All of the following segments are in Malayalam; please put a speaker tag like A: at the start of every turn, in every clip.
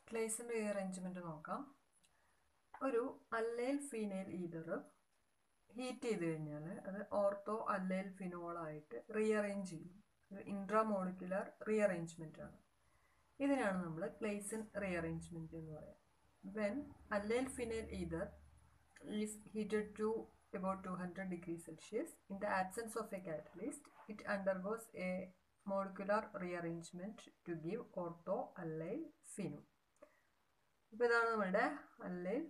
A: ക്ലേസിൻ്റെ റീഅറേഞ്ച്മെൻറ്റ് നോക്കാം ഒരു അല്ലൈൽ ഫീനൈൽ ഈതർ ഹീറ്റ് ചെയ്ത് കഴിഞ്ഞാൽ അത് ഓർത്തോ അല്ലൈൽ ഫിനോളായിട്ട് റീഅറേഞ്ച് ചെയ്യും ഒരു ഇൻട്രാമോളിക്കുലർ റീഅറേഞ്ച്മെൻ്റ് ആണ് ഇതിനാണ് നമ്മൾ ക്ലേസിൻ റീഅറേഞ്ച്മെൻറ്റ് എന്ന് പറയുക when allyl phenyl ether is heated to about 200 degrees Celsius. In the absence of a catalyst, it undergoes a molecular rearrangement to give ortho allyl phenol. ഇപ്പോൾ ഇതാണ് നമ്മുടെ അല്ലൈൽ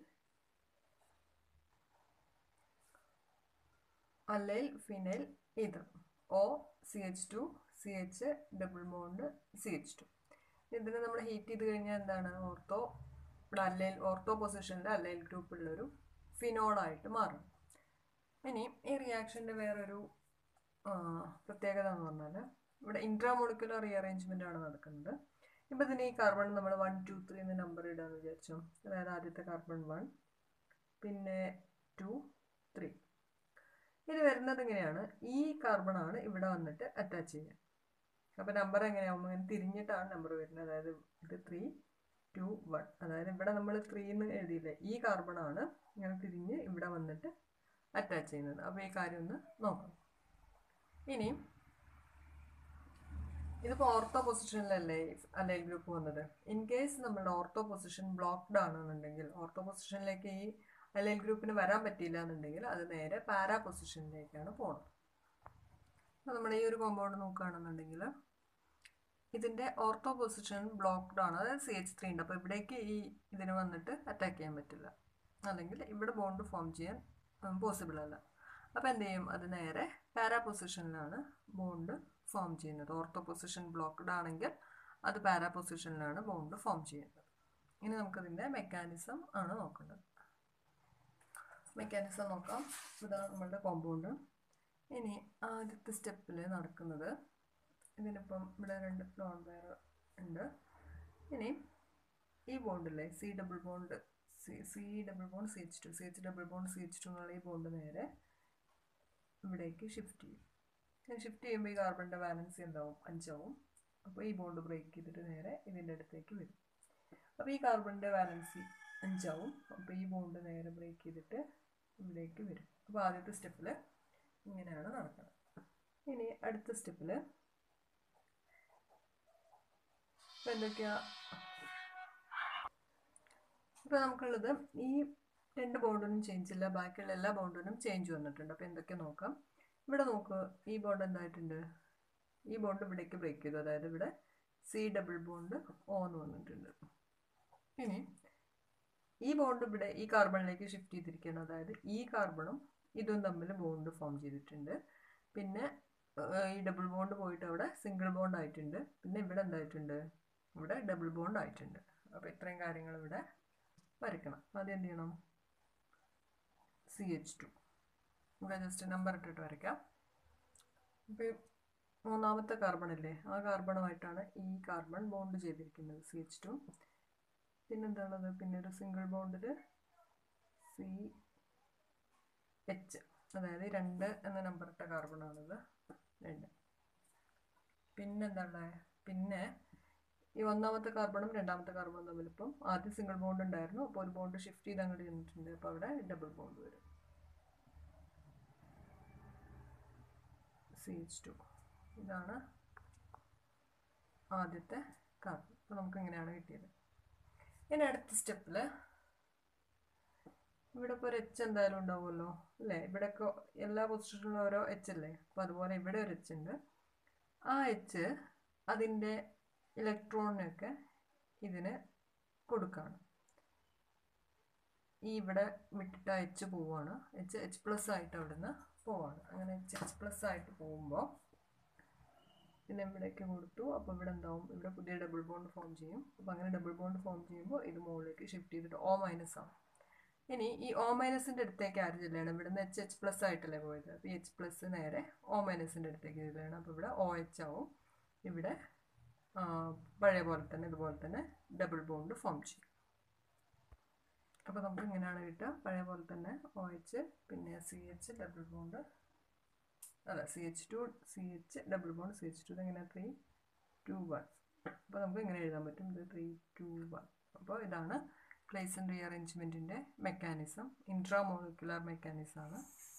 A: അല്ലൈൽ ഫിനൈൽ ഇത് O C H two C H double bond C H two ഇതിനെ നമ്മൾ ഹീറ്റ് ചെയ്ത് കഴിഞ്ഞാൽ എന്താണ് ഓർത്തോ ഇവിടെ അല്ലൈൽ ഓർത്തോ പൊസിഷനിൽ അല്ലൈൽ ഗ്രൂപ്പുള്ളൊരു ഫിനോളായിട്ട് മാറും ഇനി ഈ റിയാക്ഷൻ്റെ വേറൊരു പ്രത്യേകത എന്ന് പറഞ്ഞാൽ ഇവിടെ ഇൻട്രാമോളിക്കുലർ റീഅറേഞ്ച്മെൻ്റ് ആണ് നടക്കുന്നത് ഇപ്പോൾ ഇതിന് ഈ കാർബൺ നമ്മൾ വൺ ടു ത്രീ എന്ന് നമ്പർ ഇടാന്ന് വിചാരിച്ചു അതായത് ആദ്യത്തെ കാർബൺ വൺ പിന്നെ ടു ത്രീ ഇത് വരുന്നത് എങ്ങനെയാണ് ഈ കാർബണാണ് ഇവിടെ വന്നിട്ട് അറ്റാച്ച് ചെയ്യുക അപ്പോൾ നമ്പർ എങ്ങനെയാകുമ്പോൾ ഇങ്ങനെ തിരിഞ്ഞിട്ടാണ് നമ്പർ വരുന്നത് അതായത് ഇത് ത്രീ ടു വൺ അതായത് ഇവിടെ നമ്മൾ ത്രീ എന്ന് എഴുതിയില്ലേ ഈ കാർബണാണ് ഇങ്ങനെ തിരിഞ്ഞ് ഇവിടെ വന്നിട്ട് അറ്റാച്ച് ചെയ്യുന്നത് അപ്പോൾ ഈ കാര്യം ഒന്ന് നോക്കാം ഇനി ഇതിപ്പോൾ ഓർത്തോ പൊസിഷനിലല്ലേ അല്ലൈൽ ഗ്രൂപ്പ് വന്നത് ഇൻ കേസ് നമ്മളുടെ ഓർത്തോ പൊസിഷൻ ബ്ലോക്ക്ഡ് ആണെന്നുണ്ടെങ്കിൽ ഓർത്തോ പൊസിഷനിലേക്ക് ഈ അല്ലൈൽ ഗ്രൂപ്പിന് വരാൻ പറ്റിയില്ല എന്നുണ്ടെങ്കിൽ അത് നേരെ പാരാ പൊസിഷനിലേക്കാണ് പോകുന്നത് അപ്പോൾ നമ്മൾ ഈ ഒരു കോമ്പൗണ്ട് നോക്കുകയാണെന്നുണ്ടെങ്കിൽ ഇതിൻ്റെ ഓർത്തോ പൊസിഷൻ ബ്ലോക്ക്ഡ് ആണ് അതായത് സി എച്ച് ത്രീ ഉണ്ട് അപ്പോൾ ഇവിടേക്ക് ഈ ഇതിന് വന്നിട്ട് അറ്റാക്ക് ചെയ്യാൻ പറ്റില്ല അല്ലെങ്കിൽ ഇവിടെ ബോണ്ട് ഫോം ചെയ്യാൻ പോസിബിൾ അല്ല അപ്പോൾ എന്ത് ചെയ്യും അത് നേരെ പാരാ പൊസിഷനിലാണ് ബോണ്ട് ഫോം ചെയ്യുന്നത് ഓർത്തോ പൊസിഷൻ ബ്ലോക്ക്ഡ് ആണെങ്കിൽ അത് പാരാ പൊസിഷനിലാണ് ബോണ്ട് ഫോം ചെയ്യുന്നത് ഇനി നമുക്കതിൻ്റെ മെക്കാനിസം ആണ് നോക്കേണ്ടത് മെക്കാനിസം നോക്കാം ഇതാണ് നമ്മളുടെ കോമ്പൗണ്ട് ഇനി ആദ്യത്തെ സ്റ്റെപ്പിൽ നടക്കുന്നത് ഇതിനിപ്പം ഇവിടെ രണ്ട് ലോൺ വയർ ഉണ്ട് ഇനി ഈ ബോണ്ടില്ലേ C double bond C C double bond C H two C H double bond C H two എന്നുള്ള ഈ ബോണ്ട് നേരെ ഇവിടേക്ക് ഷിഫ്റ്റ് ചെയ്യും ഷിഫ്റ്റ് ചെയ്യുമ്പോൾ ഈ കാർബണിൻ്റെ വാലൻസി എന്താവും അഞ്ചാവും അപ്പോൾ ഈ ബോണ്ട് ബ്രേക്ക് ചെയ്തിട്ട് നേരെ ഇതിൻ്റെ അടുത്തേക്ക് വരും അപ്പോൾ ഈ കാർബണിൻ്റെ വാലൻസി അഞ്ചാവും അപ്പോൾ ഈ ബോണ്ട് നേരെ ബ്രേക്ക് ചെയ്തിട്ട് ഇവിടേക്ക് വരും അപ്പോൾ ആദ്യത്തെ സ്റ്റെപ്പിൽ ഇങ്ങനെയാണ് നടക്കുന്നത് ഇനി അടുത്ത സ്റ്റെപ്പിൽ ഇപ്പോൾ എന്തൊക്കെയാ ഇപ്പോൾ നമുക്കുള്ളത് ഈ രണ്ട് ബോണ്ടിനും ചേഞ്ച് ഇല്ല ബാക്കിയുള്ള എല്ലാ ബോണ്ടിനും ചേഞ്ച് വന്നിട്ടുണ്ട് അപ്പോൾ എന്തൊക്കെ നോക്കാം ഇവിടെ നോക്കുക ഈ ബോണ്ട് എന്തായിട്ടുണ്ട് ഈ ബോണ്ട് ഇവിടേക്ക് ബ്രേക്ക് ചെയ്തു അതായത് ഇവിടെ സി ഡബിൾ ബോണ്ട് ഓ എന്ന് വന്നിട്ടുണ്ട് ഇനി ഈ ബോണ്ട് ഇവിടെ ഈ കാർബണിലേക്ക് ഷിഫ്റ്റ് ചെയ്തിരിക്കുകയാണ് അതായത് ഈ കാർബണും ഇതും തമ്മിൽ ബോണ്ട് ഫോം ചെയ്തിട്ടുണ്ട് പിന്നെ ഈ ഡബിൾ ബോണ്ട് പോയിട്ട് അവിടെ സിംഗിൾ ബോണ്ട് ആയിട്ടുണ്ട് പിന്നെ ഇവിടെ എന്തായിട്ടുണ്ട് ഇവിടെ ഡബിൾ ബോണ്ട് ആയിട്ടുണ്ട് അപ്പോൾ ഇത്രയും കാര്യങ്ങൾ ഇവിടെ വരയ്ക്കണം ആദ്യം എന്ത് ചെയ്യണം സി എച്ച് ടു ഇവിടെ ജസ്റ്റ് നമ്പർ ഇട്ടിട്ട് വരയ്ക്കാം ഇപ്പോൾ മൂന്നാമത്തെ കാർബൺ അല്ലേ ആ കാർബണുമായിട്ടാണ് ഈ കാർബൺ ബോണ്ട് ചെയ്തിരിക്കുന്നത് സി എച്ച് ടു പിന്നെന്താണത് പിന്നെ ഒരു സിംഗിൾ ബോണ്ടിൽ സി എച്ച് അതായത് രണ്ട് എന്ന നമ്പർ ഇട്ട കാർബണാണിത് രണ്ട് പിന്നെന്താണ് പിന്നെ ഈ ഒന്നാമത്തെ കാർബണും രണ്ടാമത്തെ കാർബണും തമ്മിൽ ഇപ്പം ആദ്യം സിംഗിൾ ബോണ്ട് ഉണ്ടായിരുന്നു അപ്പോൾ ഒരു ബോണ്ട് ഷിഫ്റ്റ് ചെയ്ത് അങ്ങോട്ട് ചെന്നിട്ടുണ്ട് അപ്പോൾ അവിടെ ഡബിൾ ബോണ്ട് വരും സി എച്ച് ടു ഇതാണ് ആദ്യത്തെ കാർബൺ അപ്പോൾ നമുക്ക് ഇങ്ങനെയാണ് കിട്ടിയത് ഇനി അടുത്ത സ്റ്റെപ്പിൽ ഇവിടെ ഇപ്പോൾ ഒരു എച്ച് എന്തായാലും ഉണ്ടാവുമല്ലോ അല്ലേ ഇവിടെയൊക്കെ എല്ലാ പൊസിഷനിലും ഓരോ എച്ച് അല്ലേ അപ്പോൾ അതുപോലെ ഇവിടെ ഒരു എച്ച് ഉണ്ട് ആ എച്ച് അതിൻ്റെ ഇലക്ട്രോണിനൊക്കെ ഇതിന് കൊടുക്കുകയാണ് ഈ ഇവിടെ വിട്ടിട്ട് എച്ച് പോവുകയാണ് എച്ച് എച്ച് പ്ലസ് ആയിട്ട് അവിടുന്ന് പോവാണ് അങ്ങനെ എച്ച് എച്ച് പ്ലസ് ആയിട്ട് പോകുമ്പോൾ പിന്നെ ഇവിടേക്ക് കൊടുത്തു അപ്പോൾ ഇവിടെ എന്താവും ഇവിടെ പുതിയ ഡബിൾ ബോണ്ട് ഫോം ചെയ്യും അപ്പോൾ അങ്ങനെ ഡബിൾ ബോണ്ട് ഫോം ചെയ്യുമ്പോൾ ഇത് മുകളിലേക്ക് ഷിഫ്റ്റ് ചെയ്തിട്ട് ഓ മൈനസ് ആവും ഇനി ഈ ഓ മൈനസിൻ്റെ അടുത്തേക്ക് ആര് ചെല്ലുകയാണ് ഇവിടുന്ന് എച്ച് എച്ച് പ്ലസ് ആയിട്ടല്ലേ പോയത് അപ്പോൾ ഈ എച്ച് പ്ലസ് നേരെ ഓ മൈനസിൻ്റെ അടുത്തേക്ക് ചെല്ലുകയാണ് അപ്പോൾ ഇവിടെ ഒ എച്ച് ആവും ഇവിടെ പഴയ പോലെ തന്നെ ഇതുപോലെ തന്നെ ഡബിൾ ബോണ്ട് ഫോം ചെയ്യും അപ്പോൾ നമുക്ക് ഇങ്ങനെയാണ് കിട്ടുക പഴയ പോലെ തന്നെ ഒ എച്ച് പിന്നെ സി എച്ച് ഡബിൾ ബോണ്ട് അല്ല C H two C H double bond C H two ഇതെങ്ങനെ ത്രീ ടു വൺ അപ്പോൾ നമുക്ക് ഇങ്ങനെ എഴുതാൻ പറ്റും ഇത് ത്രീ ടു വൺ അപ്പോൾ അപ്പോൾ ഇതാണ് ക്ലേസൺ റീഅറേഞ്ച്മെൻറ്റിൻ്റെ മെക്കാനിസം ഇൻട്രാമോളിക്കുലാർ മെക്കാനിസം ആണ്